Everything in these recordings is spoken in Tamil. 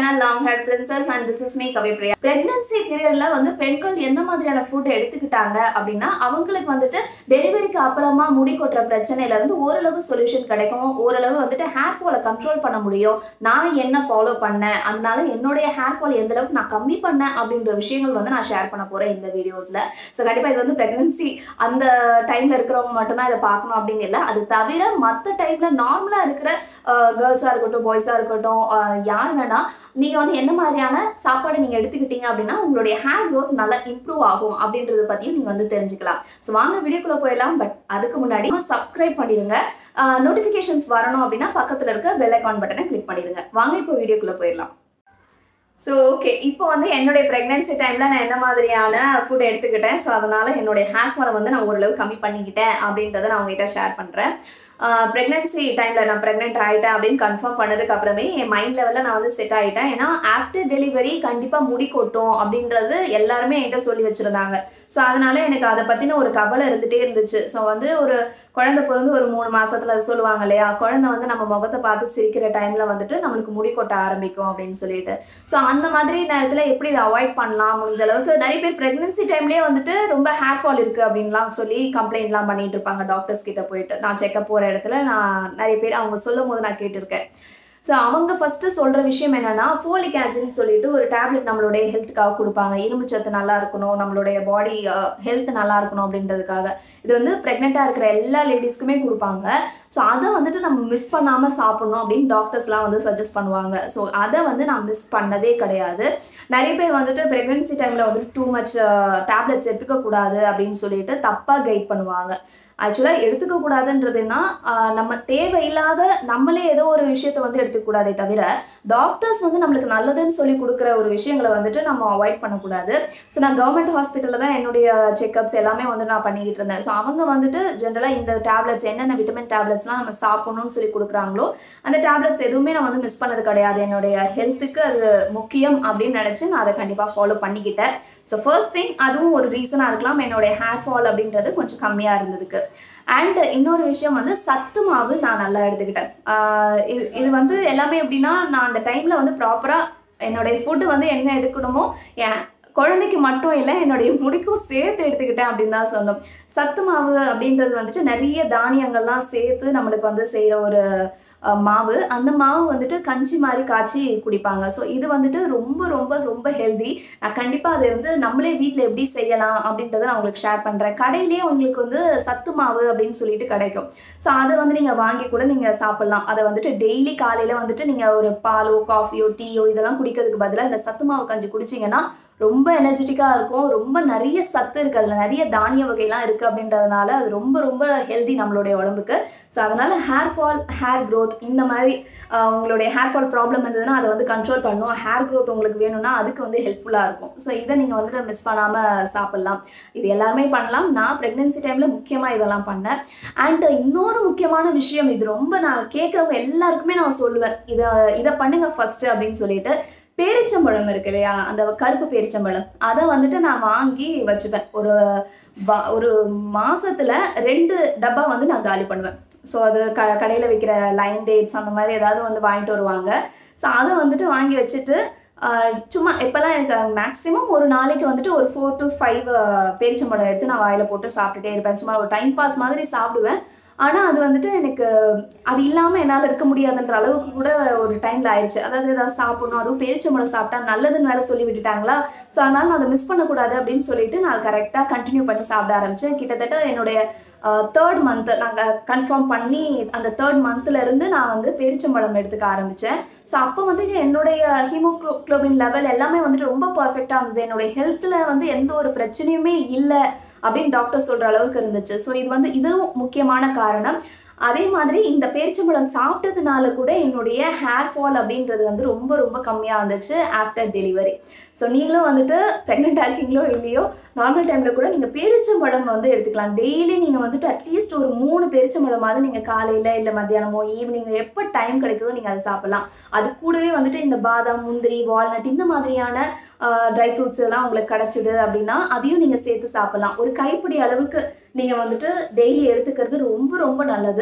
channel long hair princess and this is me Kavi Priya pregnancy பீரியட்ல வந்து பெண்கள் எந்த மாதிரியான ஃபுட் எடுத்துக்கிட்டாங்க அப்படின்னா அவங்களுக்கு வந்துட்டு டெலிவரிக்கு அப்புறமா முடி கொட்டுற பிரச்சனையில இருந்து ஓரளவு சொல்யூஷன் கிடைக்கும் ஓரளவு வந்துட்டு ஹேர் ஃபாலை கண்ட்ரோல் பண்ண முடியும் நான் என்ன ஃபாலோ பண்ணேன் அதனால என்னுடைய ஹேர் ஃபால் எந்த அளவுக்கு நான் கம்மி பண்ணேன் அப்படின்ற விஷயங்கள் வந்து நான் ஷேர் பண்ண போறேன் இந்த வீடியோஸ்ல ஸோ கண்டிப்பா இது வந்து பிரெக்னன்சி அந்த டைம்ல இருக்கிறவங்க மட்டும்தான் இதை பார்க்கணும் அப்படின்னு இல்லை அது தவிர மற்ற டைம்ல நார்மலா இருக்கிற கேர்ள்ஸாக இருக்கட்டும் பாய்ஸாக இருக்கட்டும் அஹ், யார் வேணா நீங்கள் வந்து என்ன மாதிரியான சாப்பாடு நீங்கள் எடுத்துக்கிட்டீங்க அப்படின்னா உங்களுடைய ஹேர் growth நல்லா இம்ப்ரூவ் ஆகும் அப்படின்றத பற்றியும் நீங்கள் வந்து தெரிஞ்சுக்கலாம் ஸோ வாங்க வீடியோக்குள்ளே போயிடலாம் பட் அதுக்கு முன்னாடி சப்ஸ்கிரைப் பண்ணிடுங்க நோட்டிஃபிகேஷன்ஸ் வரணும் அப்படின்னா பக்கத்தில் இருக்க பெல் ஐக்கான் பட்டனை கிளிக் பண்ணிடுங்க வாங்க இப்போ வீடியோக்குள்ளே போயிடலாம் ஸோ ஓகே இப்போ வந்து என்னுடைய ப்ரெக்னென்சி டைமில் நான் என்ன மாதிரியான ஃபுட் எடுத்துக்கிட்டேன் ஸோ அதனால் என்னுடைய ஹேர் ஃபாலை வந்து நான் ஓரளவு கம்மி பண்ணிக்கிட்டேன் அப்படின்றத நான் உங்ககிட்ட ஷேர் பண்ணுறேன் ப்ரெக்னென்சி டைமில் நான் ப்ரெக்னென்ட் ஆகிட்டேன் அப்படின்னு கன்ஃபார்ம் பண்ணதுக்கு அப்புறமே என் மைண்ட் லெவலில் நான் வந்து செட் ஆகிட்டேன் ஏன்னா ஆஃப்டர் டெலிவரி கண்டிப்பாக முடி கொட்டும் அப்படின்றது எல்லாருமே என்கிட்ட சொல்லி வச்சுருந்தாங்க ஸோ அதனால எனக்கு அதை பற்றின ஒரு கவலை இருந்துகிட்டே இருந்துச்சு ஸோ வந்து ஒரு குழந்தை பிறந்து ஒரு மூணு மாசத்துல அது சொல்லுவாங்க இல்லையா குழந்தை வந்து நம்ம முகத்தை பார்த்து சிரிக்கிற டைமில் வந்துட்டு நம்மளுக்கு முடி கொட்ட ஆரம்பிக்கும் அப்படின்னு சொல்லிட்டு ஸோ அந்த மாதிரி நேரத்தில் எப்படி இதை அவாய்ட் பண்ணலாம் முடிஞ்ச அளவுக்கு நிறைய பேர் ப்ரெக்னன்சி டைம்லேயே வந்துட்டு ரொம்ப ஹேர் ஃபால் இருக்குது அப்படின்லாம் சொல்லி கம்ப்ளைண்ட்லாம் பண்ணிட்டு இருப்பாங்க டாக்டர்ஸ் கிட்ட போயிட்டு நான் செக்கப் போகிற இடத்துல நான் நிறைய பேர் அவங்க சொல்லும் போது நான் கேட்டிருக்கேன் ஸோ அவங்க ஃபஸ்ட்டு சொல்கிற விஷயம் என்னென்னா ஃபோலிக் ஆசிட்னு சொல்லிட்டு ஒரு டேப்லெட் நம்மளுடைய ஹெல்த்துக்காக கொடுப்பாங்க இரும்பு சத்து நல்லா இருக்கணும் நம்மளுடைய பாடி ஹெல்த் நல்லா இருக்கணும் அப்படின்றதுக்காக இது வந்து ப்ரெக்னெண்ட்டாக இருக்கிற எல்லா லேடிஸ்க்குமே கொடுப்பாங்க ஸோ அதை வந்துட்டு நம்ம மிஸ் பண்ணாமல் சாப்பிட்ணும் அப்படின்னு டாக்டர்ஸ்லாம் வந்து சஜஸ்ட் பண்ணுவாங்க ஸோ அதை வந்து நான் மிஸ் பண்ணவே கிடையாது நிறைய பேர் வந்துட்டு ப்ரெக்னென்சி டைமில் வந்துட்டு டூ மச் டேப்லெட்ஸ் எடுத்துக்கக்கூடாது அப்படின்னு சொல்லிட்டு தப்பாக கைட் பண்ணுவாங்க ஆக்சுவலாக எடுத்துக்க கூடாதுன்றதுன்னா ஆஹ், நம்ம தேவையில்லாத நம்மளே ஏதோ ஒரு விஷயத்த வந்து எடுத்துக்கூடாதே தவிர டாக்டர்ஸ் வந்து நம்மளுக்கு நல்லதுன்னு சொல்லி கொடுக்குற ஒரு விஷயங்களை வந்துட்டு நம்ம அவாய்ட் பண்ணக்கூடாது ஸோ நான் கவர்மெண்ட் ஹாஸ்பிட்டலில் தான் என்னுடைய செக்கப்ஸ் எல்லாமே வந்து நான் பண்ணிக்கிட்டு இருந்தேன் ஸோ அவங்க வந்துட்டு ஜென்ரலாக இந்த டேப்லெட்ஸ் என்னென்ன விட்டமின் டேப்லெட்ஸ்லாம் நம்ம சாப்பிடணும்னு சொல்லி கொடுக்குறாங்களோ அந்த டேப்லெட்ஸ் எதுவுமே நான் வந்து மிஸ் பண்ணது கிடையாது என்னுடைய ஹெல்த்துக்கு அது முக்கியம் அப்படின்னு நினச்சி நான் அதை கண்டிப்பாக ஃபாலோ பண்ணிக்கிட்டேன் ஸோ ஃபர்ஸ்ட் திங் அதுவும் ஒரு ரீசனாக இருக்கலாம் என்னுடைய ஹேர் ஃபால் அப்படின்றது கொஞ்சம் கம்மியாக இருந்ததுக்கு அண்ட் இன்னொரு விஷயம் வந்து சத்து மாவு நான் நல்லா எடுத்துக்கிட்டேன் ஆஹ் இது இது வந்து எல்லாமே எப்படின்னா நான் அந்த டைமில் வந்து ப்ராப்பராக என்னுடைய ஃபுட்டு வந்து என்ன எடுக்கணுமோ என் குழந்தைக்கு மட்டும் இல்லை என்னுடைய முடிக்கும் சேர்த்து எடுத்துக்கிட்டேன் அப்படின்னு தான் சொன்னோம் சத்து மாவு அப்படின்றது வந்துட்டு நிறைய தானியங்கள்லாம் சேர்த்து நம்மளுக்கு வந்து செய்கிற ஒரு அஹ், மாவு அந்த மாவு வந்துட்டு கஞ்சி மாதிரி காய்ச்சி குடிப்பாங்க ஸோ இது வந்துட்டு ரொம்ப ரொம்ப ரொம்ப ஹெல்தி நான் கண்டிப்பாக அது வந்து நம்மளே வீட்டில் எப்படி செய்யலாம் அப்படின்றத நான் உங்களுக்கு ஷேர் பண்ணுறேன் கடையிலேயே உங்களுக்கு வந்து சத்து மாவு அப்படின்னு சொல்லிட்டு கிடைக்கும் ஸோ அதை வந்து நீங்கள் வாங்கி கூட நீங்கள் சாப்பிட்லாம் அதை வந்துட்டு டெய்லி காலையில் வந்துட்டு நீங்கள் ஒரு பாலோ காஃபியோ டீயோ இதெல்லாம் குடிக்கிறதுக்கு பதிலாக இந்த சத்து மாவு கஞ்சி குடிச்சிங்கன்னா ரொம்ப எனர்ஜெட்டிக்காக இருக்கும் ரொம்ப நிறைய சத்து இருக்குது அதில் நிறைய தானிய வகைலாம் இருக்குது அப்படின்றதுனால அது ரொம்ப ரொம்ப ஹெல்தி நம்மளுடைய உடம்புக்கு ஸோ அதனால் ஹேர் ஃபால் ஹேர் growth இந்த மாதிரி ஆஹ், உங்களுடைய ஹேர் ஃபால் ப்ராப்ளம் இருந்ததுன்னா அதை வந்து கண்ட்ரோல் பண்ணும் ஹேர் growth உங்களுக்கு வேணும்னா அதுக்கு வந்து ஹெல்ப்ஃபுல்லாக இருக்கும் ஸோ இதை நீங்கள் வந்துட்டு மிஸ் பண்ணாமல் சாப்பிட்லாம் இது எல்லாருமே பண்ணலாம் நான் ப்ரெக்னென்சி டைமில் முக்கியமாக இதெல்லாம் பண்ணேன் அண்ட் இன்னொரு முக்கியமான விஷயம் இது ரொம்ப நான் கேட்குறவங்க எல்லாருக்குமே நான் சொல்லுவேன் இதை இதை பண்ணுங்க ஃபஸ்ட்டு அப்படின்னு சொல்லிட்டு பேரிச்சம்பழம் இருக்கு இல்லையா அந்த கருப்பு பேரிச்சம்பழம் அதை வந்துட்டு நான் வாங்கி வச்சுப்பேன் ஒரு வா- ஒரு மாசத்துல ரெண்டு டப்பா வந்து நான் காலி பண்ணுவேன் ஸோ அது க கடையில் விற்கிற லைன் டேட்ஸ் அந்த மாதிரி ஏதாவது வந்து வாங்கிட்டு வருவாங்க ஸோ அதை வந்துட்டு வாங்கி வச்சுட்டு ஆஹ், சும்மா இப்போல்லாம் எனக்கு மேக்ஸிமம் ஒரு நாளைக்கு வந்துட்டு ஒரு ஃபோர் டு ஃபைவ் பேரிச்சம்பழம் எடுத்து நான் வாயில் போட்டு சாப்பிட்டுட்டே இருப்பேன் சும்மா ஒரு டைம் பாஸ் மாதிரி சாப்பிடுவேன் ஆனால் அது வந்துட்டு எனக்கு அது இல்லாமல் என்னால் இருக்க முடியாதுன்ற அளவுக்கு கூட ஒரு டைமில் ஆயிடுச்சு அதாவது ஏதாவது சாப்பிடணும் அதுவும் பேரிச்சம்பழம் சாப்பிட்டா நல்லதுன்னு வேற சொல்லி விட்டுட்டாங்களா ஸோ அதனால் நான் அதை மிஸ் பண்ணக்கூடாது அப்படின்னு சொல்லிட்டு நான் கரெக்டாக கண்டினியூ பண்ணி சாப்பிட ஆரம்பித்தேன் கிட்டத்தட்ட என்னுடைய தேர்ட் மந்த் நாங்கள் கன்ஃபார்ம் பண்ணி அந்த தேர்ட் மந்த்லேருந்து நான் வந்து பேரிச்சம்பழம் எடுத்துக்க ஆரம்பித்தேன் ஸோ அப்போ வந்துட்டு என்னுடைய ஹீமோக்ளோபின் லெவல் எல்லாமே வந்துட்டு ரொம்ப பர்ஃபெக்டாக இருந்தது என்னுடைய ஹெல்த்தில் வந்து எந்த ஒரு பிரச்சனையுமே இல்லை அப்படின்னு டாக்டர் சொல்கிற அளவுக்கு இருந்துச்சு ஸோ இது வந்து இதுவும் முக்கியமான காரணம் அதே மாதிரி இந்த பேரிச்சம்பழம் சாப்பிட்டதுனால கூட என்னுடைய ஹேர் ஃபால் அப்படின்றது வந்து ரொம்ப ரொம்ப கம்மியாக இருந்துச்சு ஆஃப்டர் டெலிவரி ஸோ நீங்களும் வந்துட்டு ப்ரெக்னெண்ட்டாக இருக்கீங்களோ இல்லையோ நார்மல் டைமில் கூட நீங்கள் பேரிச்சம்பழம் வந்து எடுத்துக்கலாம் டெய்லி நீங்கள் வந்துட்டு அட்லீஸ்ட் ஒரு மூணு பேரிச்சம்பழமாவது நீங்கள் காலையில் இல்லை மத்தியானமோ ஈவினிங் எப்போ டைம் கிடைக்குதோ நீங்கள் அதை சாப்பிடலாம் அது கூடவே வந்துட்டு இந்த பாதாம் முந்திரி வால்நட் இந்த மாதிரியான ட்ரை ஃப்ரூட்ஸ் எல்லாம் உங்களுக்கு கிடச்சிது அப்படின்னா அதையும் நீங்கள் சேர்த்து சாப்பிடலாம் ஒரு கைப்பிடி அளவுக்கு நீங்கள் வந்துட்டு டெய்லி எடுத்துக்கிறது ரொம்ப ரொம்ப நல்லது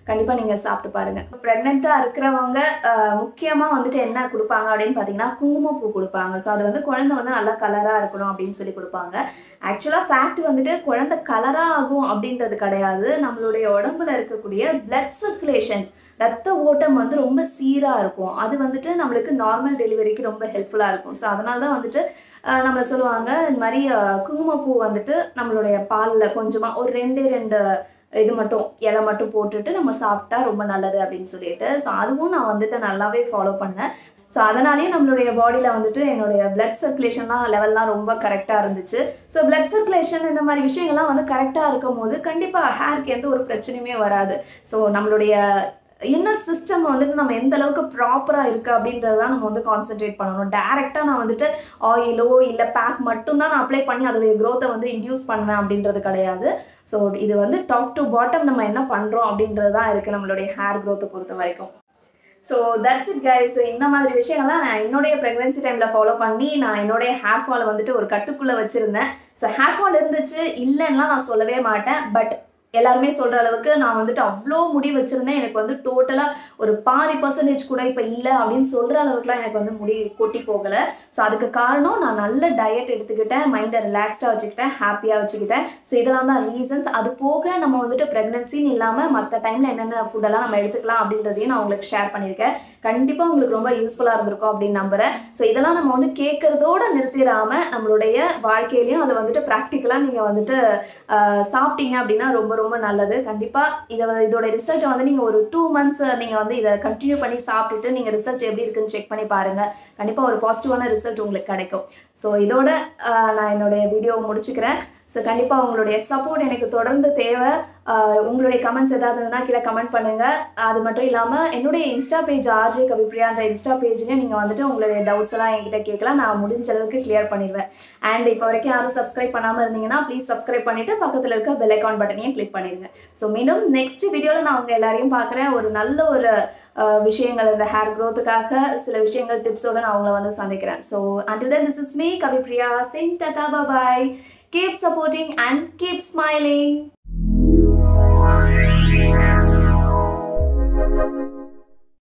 கண்டிப்பாக நீங்கள் சாப்பிட்டு பாருங்கள் ப்ரெக்னெண்ட்டாக இருக்கிறவங்க முக்கியமாக வந்துட்டு என்ன கொடுப்பாங்க அப்படின்னு பார்த்தீங்கன்னா குங்குமப்பூ கொடுப்பாங்க ஸோ அது வந்து குழந்தை வந்து நல்லா கலராக இருக்கணும் அப்படின்னு சொல்லி கொடுப்பாங்க ஆக்சுவலாக ஃபேக்ட் வந்துட்டு குழந்தை கலராக ஆகும் அப்படின்றது கிடையாது நம்மளுடைய உடம்புல இருக்கக்கூடிய பிளட் சர்க்குலேஷன் ரத்த ஓட்டம் வந்து ரொம்ப சீராக இருக்கும் அது வந்துட்டு நம்மளுக்கு நார்மல் டெலிவரிக்கு ரொம்ப ஹெல்ப்ஃபுல்லாக இருக்கும் ஸோ அதனால தான் வந்துட்டு அஹ், நம்மள சொல்லுவாங்க இந்த மாதிரி அஹ், குங்குமப்பூ வந்துட்டு நம்மளுடைய பாலில் கொஞ்சமாக ஒரு ரெண்டே ரெண்டு இது மட்டும் இலை மட்டும் போட்டுட்டு நம்ம சாப்பிட்டா ரொம்ப நல்லது அப்படின்னு சொல்லிட்டு ஸோ அதுவும் நான் வந்துட்டு நல்லாவே ஃபாலோ பண்ணேன் ஸோ அதனாலேயும் நம்மளுடைய பாடியில் வந்துட்டு என்னுடைய பிளட் சர்க்குலேஷன்லாம் லெவல்லாம் ரொம்ப கரெக்டாக இருந்துச்சு ஸோ பிளட் சர்க்குலேஷன் இந்த மாதிரி விஷயங்கள்லாம் வந்து கரெக்டாக இருக்கும் போது கண்டிப்பாக ஹேருக்கு எந்த ஒரு பிரச்சனையுமே வராது ஸோ நம்மளுடைய இன்னர் சிஸ்டம் வந்துட்டு நம்ம எந்த அளவுக்கு ப்ராப்பராக இருக்குது அப்படின்றத தான் நம்ம வந்து கான்சென்ட்ரேட் பண்ணணும் டேரெக்டாக நான் வந்துட்டு ஆயிலோ இல்லை பேக் மட்டும்தான் நான் அப்ளை பண்ணி அதோடைய க்ரோத்தை வந்து இன்டியூஸ் பண்ணுவேன் அப்படின்றது கிடையாது ஸோ இது வந்து டாப் டு பாட்டம் நம்ம என்ன பண்ணுறோம் அப்படின்றது தான் இருக்குது நம்மளுடைய ஹேர் க்ரோத்தை பொறுத்த வரைக்கும் ஸோ தட்ஸ் இட் கைஸ் இந்த மாதிரி விஷயங்கள்லாம் நான் என்னுடைய ப்ரெக்னன்சி டைமில் ஃபாலோ பண்ணி நான் என்னுடைய ஹேர் ஃபால் வந்துட்டு ஒரு கட்டுக்குள்ளே வச்சுருந்தேன் ஸோ ஹேர் ஃபால் இருந்துச்சு இல்லைன்னா நான் சொல்லவே மாட்டேன் பட் எல்லாருமே சொல்கிற அளவுக்கு நான் வந்துட்டு அவ்வளோ முடி வச்சுருந்தேன் எனக்கு வந்து டோட்டலாக ஒரு பாதி பர்சன்டேஜ் கூட இப்போ இல்லை அப்படின்னு சொல்கிற அளவுக்குலாம் எனக்கு வந்து முடி கொட்டி போகலை ஸோ அதுக்கு காரணம் நான் நல்ல டயட் எடுத்துக்கிட்டேன் மைண்டை ரிலாக்ஸ்டாக வச்சுக்கிட்டேன் ஹாப்பியாக வச்சுக்கிட்டேன் ஸோ இதெல்லாம் தான் ரீசன்ஸ் அது போக நம்ம வந்துட்டு ப்ரெக்னன்சின்னு இல்லாமல் மற்ற டைமில் என்னென்ன ஃபுட்டெல்லாம் நம்ம எடுத்துக்கலாம் அப்படின்றதையும் நான் உங்களுக்கு ஷேர் பண்ணியிருக்கேன் கண்டிப்பாக உங்களுக்கு ரொம்ப யூஸ்ஃபுல்லாக இருந்திருக்கும் அப்படின்னு நம்புகிறேன் ஸோ இதெல்லாம் நம்ம வந்து கேட்குறதோட நிறுத்திடாமல் நம்மளுடைய வாழ்க்கையிலையும் அதை வந்துட்டு ப்ராக்டிக்கலாக நீங்கள் வந்துட்டு ஆஹ், சாப்பிட்டீங்க அப்படின்னா ரொம்ப ரொம்ப நல்லது கண்டிப்பாக இதை வந்து- இதோட ரிசல்ட்டை வந்து நீங்கள் ஒரு டூ மந்த்ஸ் நீங்கள் வந்து இதை கண்டினியூ பண்ணி சாப்பிட்டுட்டு நீங்கள் ரிசல்ட் எப்படி இருக்குன்னு செக் பண்ணி பாருங்கள் கண்டிப்பாக ஒரு பாசிட்டிவான ரிசல்ட் உங்களுக்கு கிடைக்கும் ஸோ இதோட ஆஹ், நான் என்னுடைய வீடியோவை முடிச்சுக்கிறேன் ஸோ கண்டிப்பாக உங்களுடைய சப்போர்ட் எனக்கு தொடர்ந்து தேவை ஆஹ், உங்களுடைய கமெண்ட்ஸ் ஏதாவது இருந்தால் கீழே கமெண்ட் பண்ணுங்கள் அது மட்டும் இல்லாமல் என்னுடைய இன்ஸ்டா பேஜ் ஆர்ஜே கவிப்ரியான்ற இன்ஸ்டா பேஜ்லேயும் நீங்கள் வந்துட்டு உங்களுடைய டவுட்ஸ் எல்லாம் என்கிட்ட கேட்கலாம் நான் முடிஞ்ச அளவுக்கு கிளியர் பண்ணிடுவேன் அண்ட் இப்போ வரைக்கும் யாரும் சப்ஸ்கிரைப் பண்ணாமல் இருந்தீங்கன்னா ப்ளீஸ் சப்ஸ்கிரைப் பண்ணிவிட்டு பக்கத்தில் இருக்க பெல் ஐக்கான் பட்டனையும் கிளிக் பண்ணிடுங்க ஸோ மீண்டும் நெக்ஸ்ட் வீடியோவில் நான் உங்கள் எல்லாரையும் பார்க்குறேன் ஒரு நல்ல ஒரு ஆஹ், விஷயங்கள் இந்த ஹேர் க்ரோத்துக்காக சில விஷயங்கள் டிப்ஸோட நான் உங்களை வந்து சந்திக்கிறேன் so until then this is me Kavipriya Singh tata bye keep supporting and keep smiling